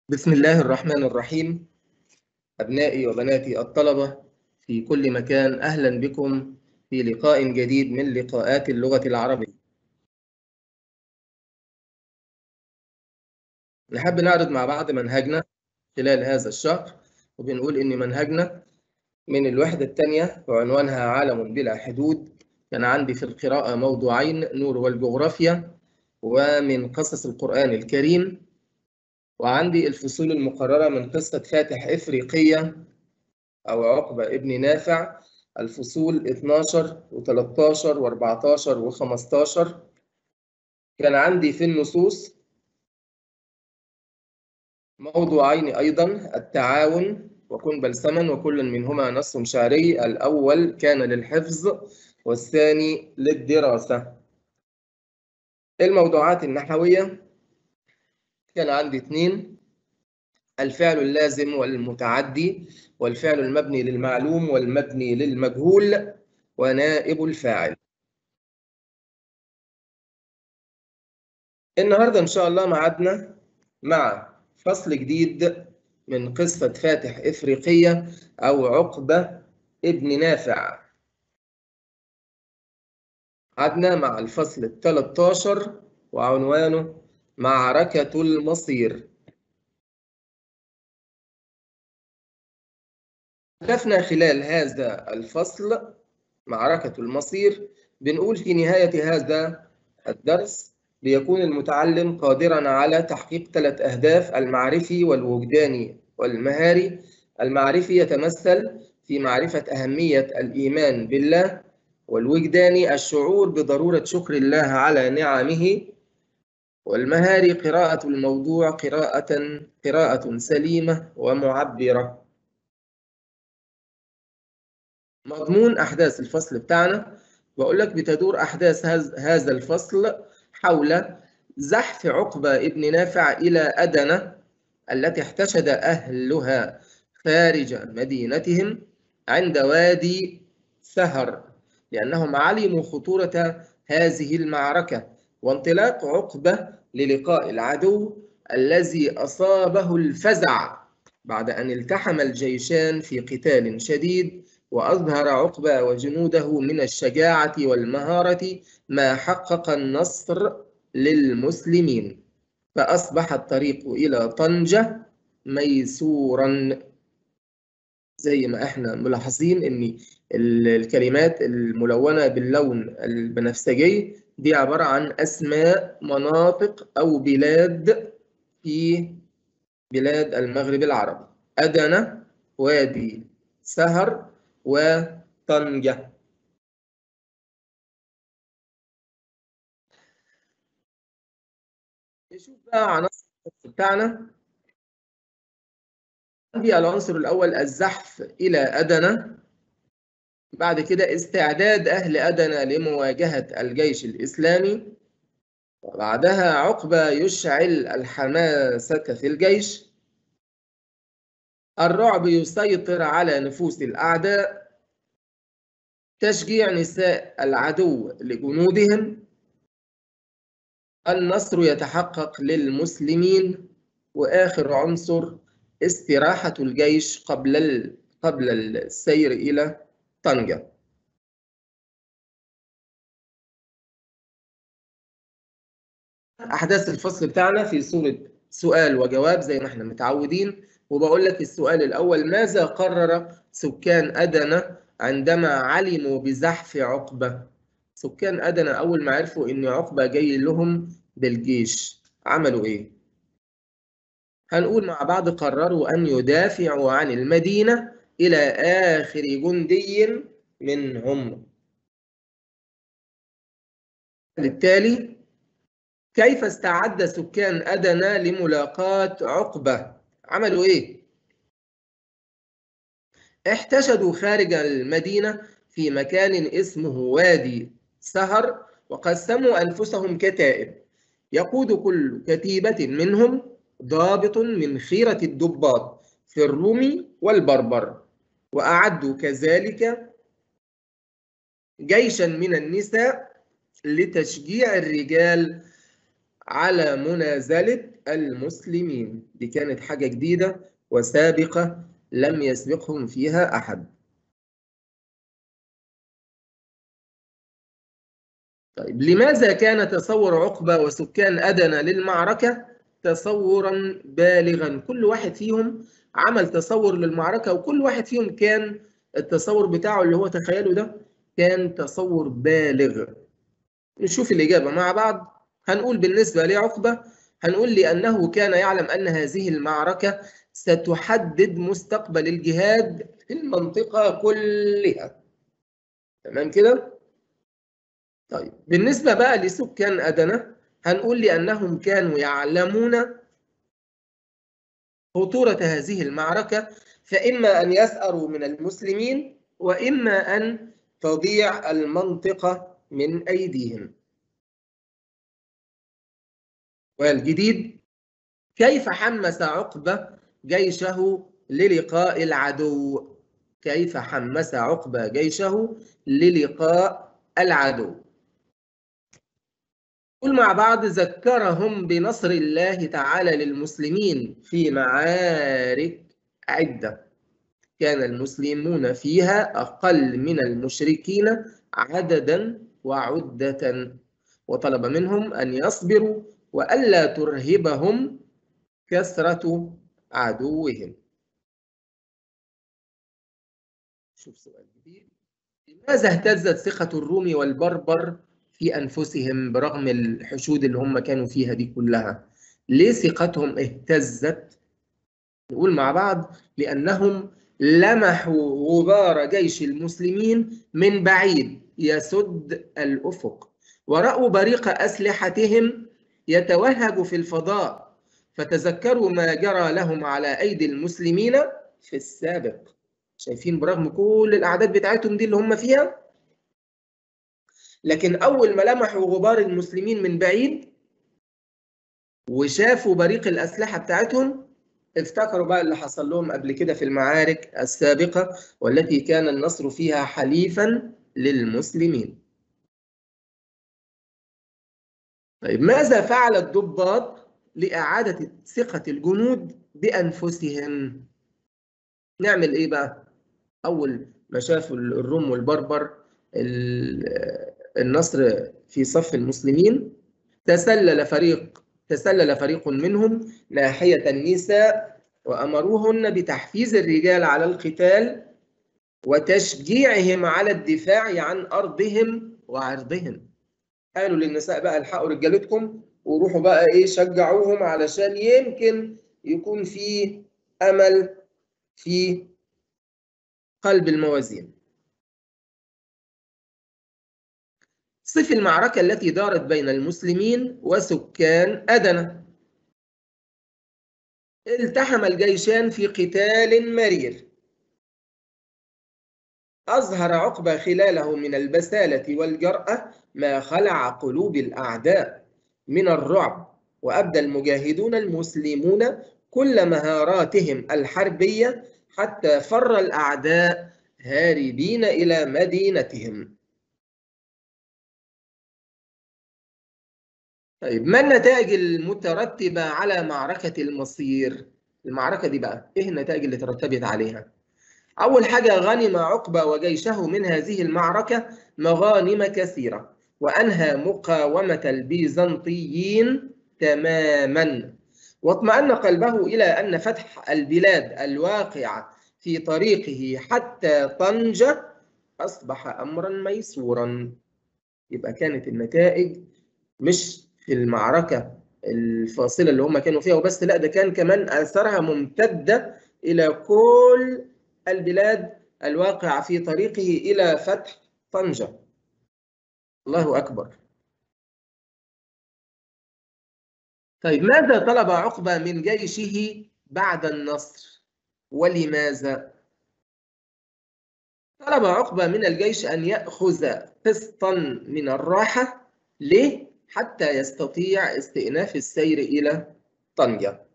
بسم الله الرحمن الرحيم أبنائي وبناتي الطلبة في كل مكان أهلا بكم في لقاء جديد من لقاءات اللغة العربية نحب نعرض مع بعض منهجنا خلال هذا الشهر وبنقول إن منهجنا من الوحدة الثانية وعنوانها عالم بلا حدود كان عندي في القراءة موضوعين نور والجغرافيا ومن قصص القرآن الكريم وعندي الفصول المقررة من قصة فاتح إفريقية أو عقبة ابن نافع الفصول 12 و13 و14 و15 كان عندي في النصوص موضوعين أيضا التعاون وكن بلسما وكل منهما نص شعري الأول كان للحفظ والثاني للدراسة الموضوعات النحوية كان عندي اثنين الفعل اللازم والمتعدي والفعل المبني للمعلوم والمبني للمجهول ونائب الفاعل النهارده ان شاء الله معادنا مع فصل جديد من قصة فاتح إفريقية أو عقبة ابن نافع عدنا مع الفصل الثلاث وعنوانه معركة المصير هدفنا خلال هذا الفصل معركة المصير بنقول في نهاية هذا الدرس ليكون المتعلم قادرا على تحقيق ثلاث أهداف المعرفي والوجداني والمهاري المعرفي يتمثل في معرفة أهمية الإيمان بالله والوجداني الشعور بضرورة شكر الله على نعمه والمهاري قراءة الموضوع قراءة قراءة سليمة ومعبرة مضمون أحداث الفصل بتاعنا بقول لك بتدور أحداث هذا الفصل حول زحف عقبة ابن نافع إلى أدنى التي احتشد أهلها خارج مدينتهم عند وادي سهر لأنهم علموا خطورة هذه المعركة وانطلاق عقبة للقاء العدو الذي أصابه الفزع بعد أن التحم الجيشان في قتال شديد وأظهر عقبة وجنوده من الشجاعة والمهارة ما حقق النصر للمسلمين فأصبح الطريق إلى طنجة ميسورا زي ما احنا ملاحظين ان الكلمات الملونة باللون البنفسجي دي عبارة عن أسماء مناطق أو بلاد في بلاد المغرب العربي أدنى وادي سهر وطنجة نشوف بقى عناصر بتاعنا عندي العنصر الأول الزحف إلى أدنى بعد كده استعداد أهل أدنى لمواجهة الجيش الإسلامي وبعدها عقبة يشعل الحماسة في الجيش الرعب يسيطر على نفوس الأعداء تشجيع نساء العدو لجنودهم النصر يتحقق للمسلمين وآخر عنصر استراحة الجيش قبل قبل السير إلى طنجة أحداث الفصل بتاعنا في صورة سؤال وجواب زي ما احنا متعودين وبقول لك السؤال الأول ماذا قرر سكان أدنى عندما علموا بزحف عقبة سكان أدنى أول ما عرفوا إن عقبة جاي لهم بالجيش عملوا إيه؟ هنقول مع بعض قرروا أن يدافعوا عن المدينة إلى آخر جندي منهم بالتالي كيف استعد سكان أدنى لملاقاة عقبة عملوا إيه؟ احتشدوا خارج المدينة في مكان اسمه وادي سهر وقسموا أنفسهم كتائب يقود كل كتيبة منهم ضابط من خيرة الضباط في الروم والبربر وأعدوا كذلك جيشا من النساء لتشجيع الرجال على منازلة المسلمين دي كانت حاجة جديدة وسابقة لم يسبقهم فيها أحد طيب لماذا كان تصور عقبة وسكان أدنى للمعركة تصورا بالغا كل واحد فيهم عمل تصور للمعركة وكل واحد فيهم كان التصور بتاعه اللي هو تخيله ده كان تصور بالغ نشوف الإجابة مع بعض هنقول بالنسبة لعقبة هنقول لأنه كان يعلم أن هذه المعركة ستحدد مستقبل الجهاد في المنطقة كلها تمام كده؟ طيب بالنسبة بقى لسكان أدنى هنقول لأنهم كانوا يعلمون خطورة هذه المعركة فإما أن يسأروا من المسلمين وإما أن تضيع المنطقة من أيديهم والجديد كيف حمس عقبة جيشه للقاء العدو كيف حمس عقبة جيشه للقاء العدو قل مع بعض ذكرهم بنصر الله تعالى للمسلمين في معارك عدة كان المسلمون فيها أقل من المشركين عددا وعدة وطلب منهم أن يصبروا وألا ترهبهم كثرة عدوهم شوف سؤال جديد لماذا اهتزت ثقة الروم والبربر في أنفسهم برغم الحشود اللي هم كانوا فيها دي كلها ليه ثقتهم اهتزت نقول مع بعض لأنهم لمحوا غبار جيش المسلمين من بعيد يسد الأفق ورأوا بريق أسلحتهم يتوهج في الفضاء فتذكروا ما جرى لهم على أيدي المسلمين في السابق شايفين برغم كل الأعداد بتاعتهم دي اللي هم فيها لكن أول ما لمحوا غبار المسلمين من بعيد وشافوا بريق الأسلحة بتاعتهم افتكروا بقى اللي حصل لهم قبل كده في المعارك السابقة والتي كان النصر فيها حليفا للمسلمين طيب ماذا فعل الضباط لإعادة ثقة الجنود بأنفسهم؟ نعمل إيه بقى؟ أول ما شافوا الروم والبربر النصر في صف المسلمين تسلل فريق تسلل فريق منهم ناحية النساء وأمروهن بتحفيز الرجال على القتال وتشجيعهم على الدفاع عن أرضهم وعرضهم قالوا للنساء بقى الحقوا رجالتكم وروحوا بقى ايه شجعوهم علشان يمكن يكون في امل في قلب الموازين صف المعركة التي دارت بين المسلمين وسكان أدنى التحم الجيشان في قتال مرير أظهر عقبة خلاله من البسالة والجرأة ما خلع قلوب الأعداء من الرعب وأبدى المجاهدون المسلمون كل مهاراتهم الحربية حتى فر الأعداء هاربين إلى مدينتهم طيب ما النتائج المترتبة على معركة المصير؟ المعركة دي بقى إيه النتائج اللي ترتبت عليها؟ أول حاجة غنم عقبة وجيشه من هذه المعركة مغانم كثيرة وأنهى مقاومة البيزنطيين تماما واطمأن قلبه إلى أن فتح البلاد الواقعة في طريقه حتى طنجة أصبح أمرا ميسورا يبقى كانت النتائج مش في المعركة الفاصلة اللي هم كانوا فيها وبس لا ده كان كمان آثارها ممتدة إلى كل البلاد الواقعة في طريقه إلى فتح طنجة الله أكبر طيب ماذا طلب عقبة من جيشه بعد النصر ولماذا طلب عقبة من الجيش أن يأخذ قسطا من الراحة ليه؟ حتى يستطيع استئناف السير إلى طنجة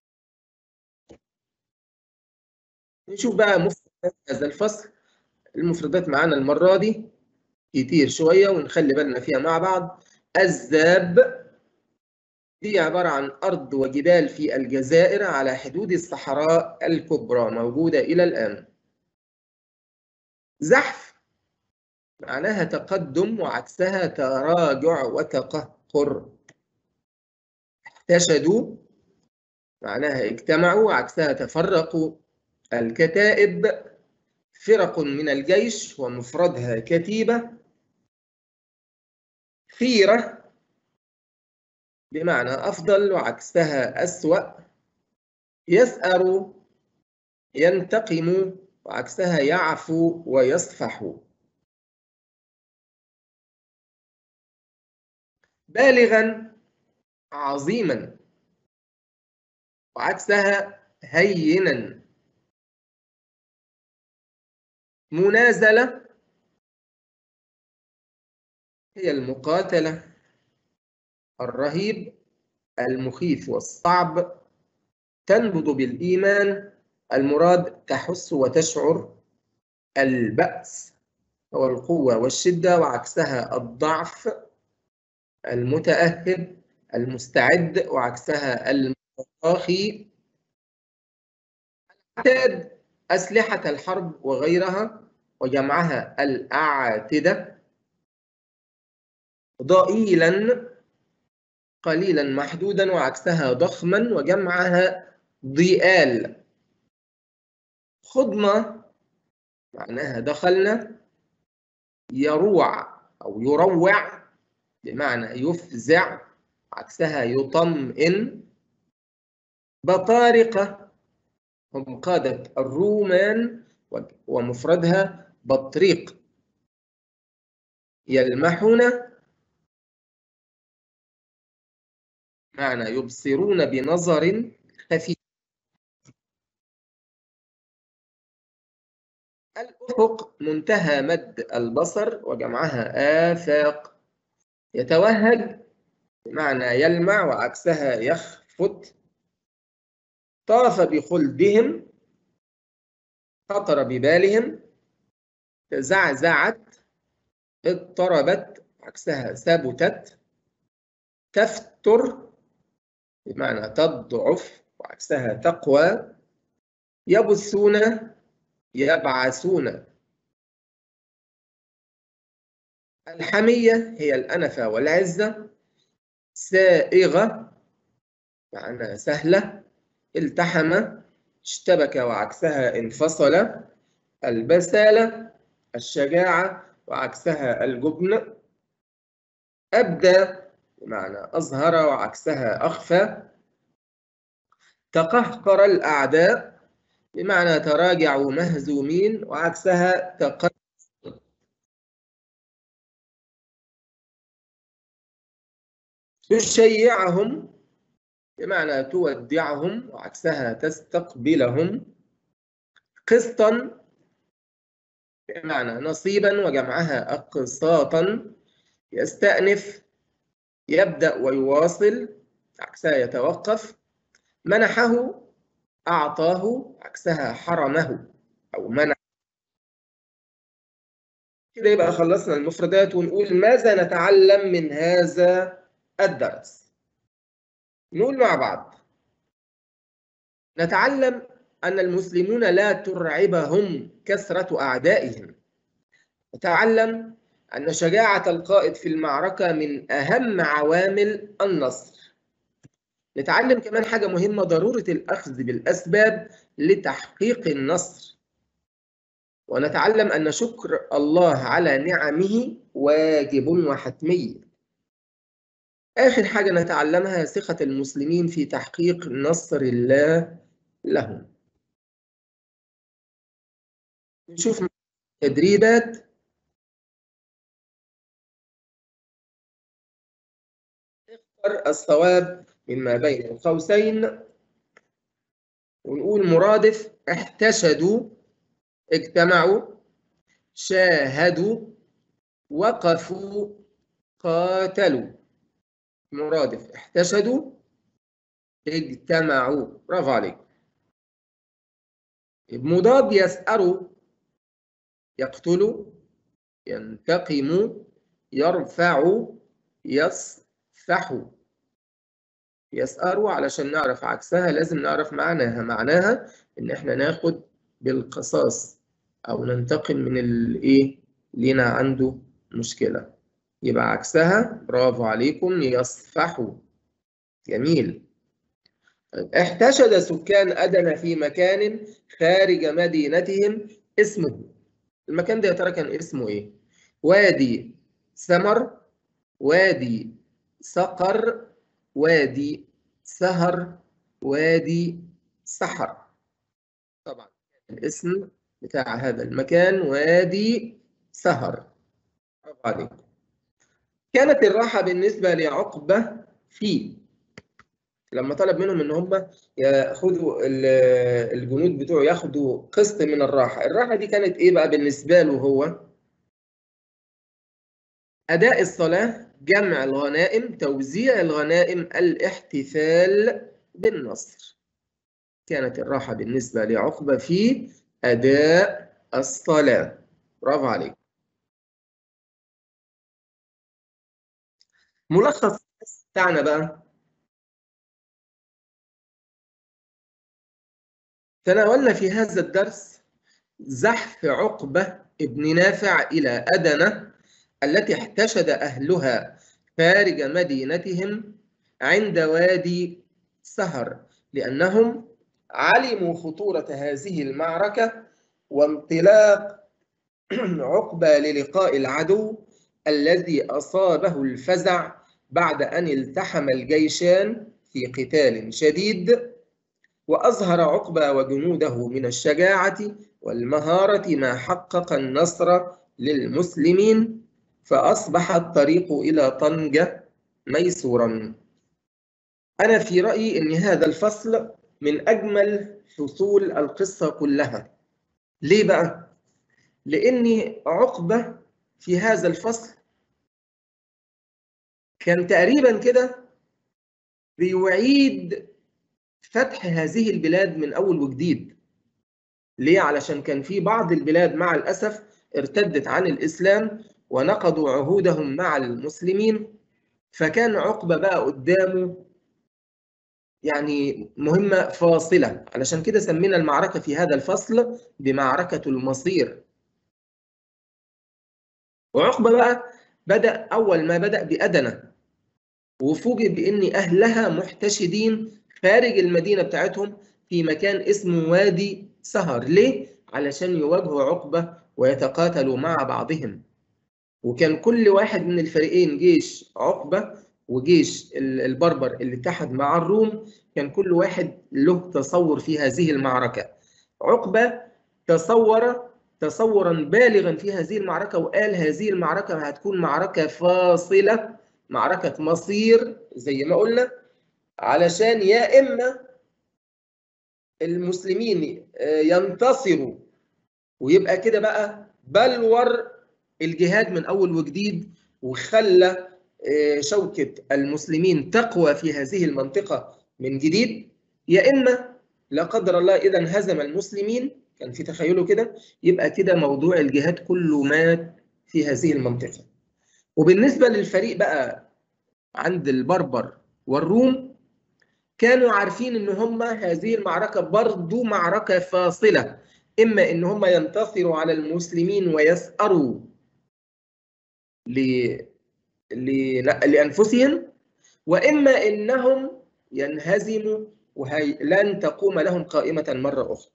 نشوف بقى مفردات هذا الفصل المفردات معانا المرة دي كتير شوية ونخلي بالنا فيها مع بعض الذاب دي عبارة عن أرض وجبال في الجزائر على حدود الصحراء الكبرى موجودة إلى الآن زحف معناها تقدم وعكسها تراجع وتقهقر احتشدوا معناها اجتمعوا وعكسها تفرقوا الكتائب فرق من الجيش ومفردها كتيبة خيرة بمعنى أفضل وعكسها أسوأ يسأر ينتقم وعكسها يعفو ويصفح بالغا عظيما وعكسها هينا منازلة هي المقاتلة الرهيب المخيف والصعب تنبض بالإيمان المراد تحس وتشعر البأس هو القوة والشدة وعكسها الضعف المتأهب المستعد وعكسها المتراخي اعتاد أسلحة الحرب وغيرها وجمعها الأعاتدة ضئيلا قليلا محدودا وعكسها ضخما وجمعها ضئال خضمة معناها دخلنا يروع أو يروع بمعنى يفزع عكسها يطمئن بطارقة هم قادة الرومان ومفردها بطريق يلمحون معنى يبصرون بنظر خفي الأفق منتهى مد البصر وجمعها آفاق يتوهج بمعنى يلمع وعكسها يخفت طاف بخلدهم خطر ببالهم تزعزعت اضطربت عكسها ثبتت تفتر بمعنى تضعف وعكسها تقوى يبثون يبعثون الحمية هي الأنفة والعزة سائغة معناها سهلة التحم اشتبك وعكسها انفصل البسالة الشجاعة وعكسها الجبن أبدى بمعنى أظهر وعكسها أخفى تقهقر الأعداء بمعنى تراجعوا مهزومين وعكسها تقدم تشيعهم بمعنى تودعهم وعكسها تستقبلهم قسطا بمعنى نصيبا وجمعها أقساطا يستأنف يبدأ ويواصل عكسها يتوقف منحه أعطاه عكسها حرمه أو منع كده يبقى خلصنا المفردات ونقول ماذا نتعلم من هذا الدرس نقول مع بعض نتعلم أن المسلمون لا ترعبهم كثرة أعدائهم نتعلم أن شجاعة القائد في المعركة من أهم عوامل النصر نتعلم كمان حاجة مهمة ضرورة الأخذ بالأسباب لتحقيق النصر ونتعلم أن شكر الله على نعمه واجب وحتمي آخر حاجة نتعلمها ثقة المسلمين في تحقيق نصر الله لهم نشوف تدريبات اختر الصواب مما بين القوسين ونقول مرادف احتشدوا اجتمعوا شاهدوا وقفوا قاتلوا مرادف احتشدوا اجتمعوا برافو عليك مضاد يسأروا يقتلوا ينتقموا يرفعوا يصفحوا يسأروا علشان نعرف عكسها لازم نعرف معناها معناها إن إحنا ناخد بالقصاص أو ننتقم من الإيه لينا عنده مشكلة يبقى عكسها برافو عليكم يصفحوا جميل احتشد سكان أدنى في مكان خارج مدينتهم اسمه المكان ده يا ترى كان اسمه ايه وادي سمر وادي سقر وادي سهر وادي سحر طبعا الاسم بتاع هذا المكان وادي سهر برافو عليكم كانت الراحة بالنسبة لعقبة في لما طلب منهم ان هم ياخدوا الجنود بتوعه ياخدوا قسط من الراحه، الراحه دي كانت ايه بقى بالنسبه له هو؟ اداء الصلاه، جمع الغنائم، توزيع الغنائم، الاحتفال بالنصر. كانت الراحه بالنسبه لعقبه في اداء الصلاه. برافو عليك. ملخص بتاعنا بقى تناولنا في هذا الدرس زحف عقبة ابن نافع إلى أدنة التي احتشد أهلها خارج مدينتهم عند وادي سهر لأنهم علموا خطورة هذه المعركة وانطلاق عقبة للقاء العدو الذي أصابه الفزع بعد أن التحم الجيشان في قتال شديد وأظهر عقبة وجنوده من الشجاعة والمهارة ما حقق النصر للمسلمين فأصبح الطريق إلى طنجة ميسورا أنا في رأيي أن هذا الفصل من أجمل فصول القصة كلها ليه بقى؟ لأن عقبة في هذا الفصل كان تقريبا كده بيعيد فتح هذه البلاد من أول وجديد ليه؟ علشان كان في بعض البلاد مع الأسف ارتدت عن الإسلام ونقضوا عهودهم مع المسلمين فكان عقبة بقى قدامه يعني مهمة فاصلة علشان كده سمينا المعركة في هذا الفصل بمعركة المصير وعقبة بقى بدأ أول ما بدأ بأدنة وفوجئ بأن أهلها محتشدين خارج المدينة بتاعتهم في مكان اسمه وادي سهر ليه؟ علشان يواجهوا عقبة ويتقاتلوا مع بعضهم وكان كل واحد من الفريقين جيش عقبة وجيش البربر اللي اتحد مع الروم كان كل واحد له تصور في هذه المعركة عقبة تصور تصورا بالغا في هذه المعركة وقال هذه المعركة هتكون معركة فاصلة معركة مصير زي ما قلنا علشان يا إما المسلمين ينتصروا ويبقى كده بقى بلور الجهاد من أول وجديد وخلى شوكة المسلمين تقوى في هذه المنطقة من جديد يا إما لا قدر الله إذا انهزم المسلمين كان في تخيله كده يبقى كده موضوع الجهاد كله مات في هذه المنطقة وبالنسبة للفريق بقى عند البربر والروم كانوا عارفين ان هم هذه المعركة برضو معركة فاصلة اما ان هم ينتصروا على المسلمين ويسأروا ل... ل... لأنفسهم واما انهم ينهزموا وهي لن تقوم لهم قائمة مرة أخرى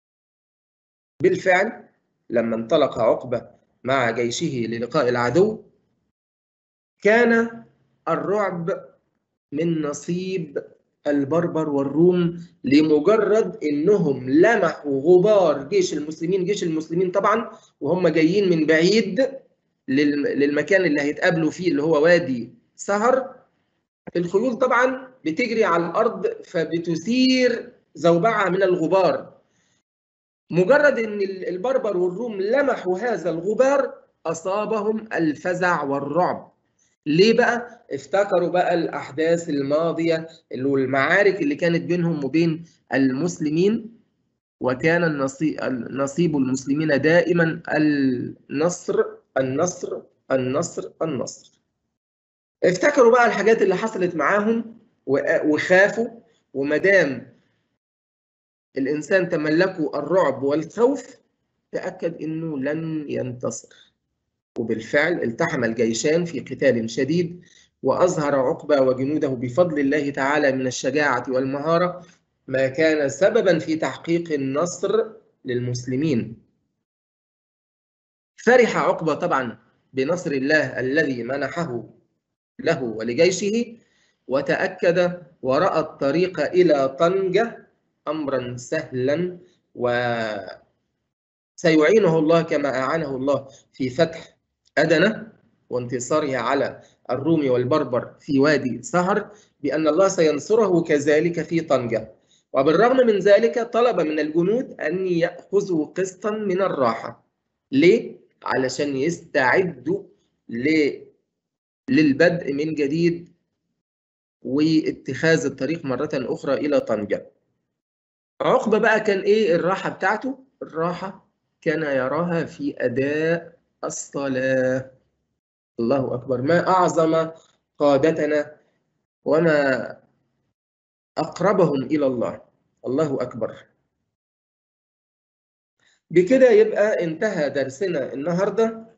بالفعل لما انطلق عقبة مع جيشه للقاء العدو كان الرعب من نصيب البربر والروم لمجرد انهم لمحوا غبار جيش المسلمين جيش المسلمين طبعا وهم جايين من بعيد للمكان اللي هيتقابلوا فيه اللي هو وادي سهر الخيول طبعا بتجري على الارض فبتثير زوبعه من الغبار مجرد ان البربر والروم لمحوا هذا الغبار اصابهم الفزع والرعب ليه بقى افتكروا بقى الاحداث الماضيه والمعارك اللي كانت بينهم وبين المسلمين وكان النصيب نصيب المسلمين دائما النصر النصر النصر النصر افتكروا بقى الحاجات اللي حصلت معاهم وخافوا وما دام الإنسان تملكوا الرعب والخوف تأكد أنه لن ينتصر وبالفعل التحم الجيشان في قتال شديد وأظهر عقبة وجنوده بفضل الله تعالى من الشجاعة والمهارة ما كان سببا في تحقيق النصر للمسلمين فرح عقبة طبعا بنصر الله الذي منحه له ولجيشه وتأكد ورأى الطريق إلى طنجة أمرا سهلا وسيعينه الله كما أعانه الله في فتح أدنة وانتصاره على الروم والبربر في وادي سهر بأن الله سينصره كذلك في طنجة وبالرغم من ذلك طلب من الجنود أن يأخذوا قسطا من الراحة ليه؟ علشان يستعدوا للبدء من جديد واتخاذ الطريق مرة أخرى إلى طنجة عقبة بقى كان إيه الراحة بتاعته؟ الراحة كان يراها في أداء الصلاة الله أكبر ما أعظم قادتنا وما أقربهم إلى الله الله أكبر بكده يبقى انتهى درسنا النهارده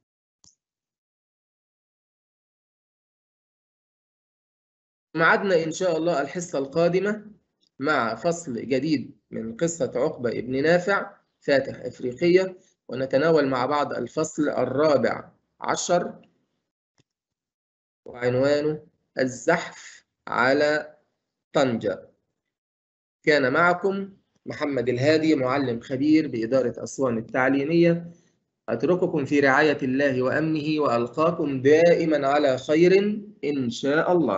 معدنا إن شاء الله الحصة القادمة مع فصل جديد من قصة عقبة ابن نافع فاتح إفريقية ونتناول مع بعض الفصل الرابع عشر وعنوانه الزحف على طنجة كان معكم محمد الهادي معلم خبير بإدارة أسوان التعليمية أترككم في رعاية الله وأمنه وألقاكم دائما على خير إن شاء الله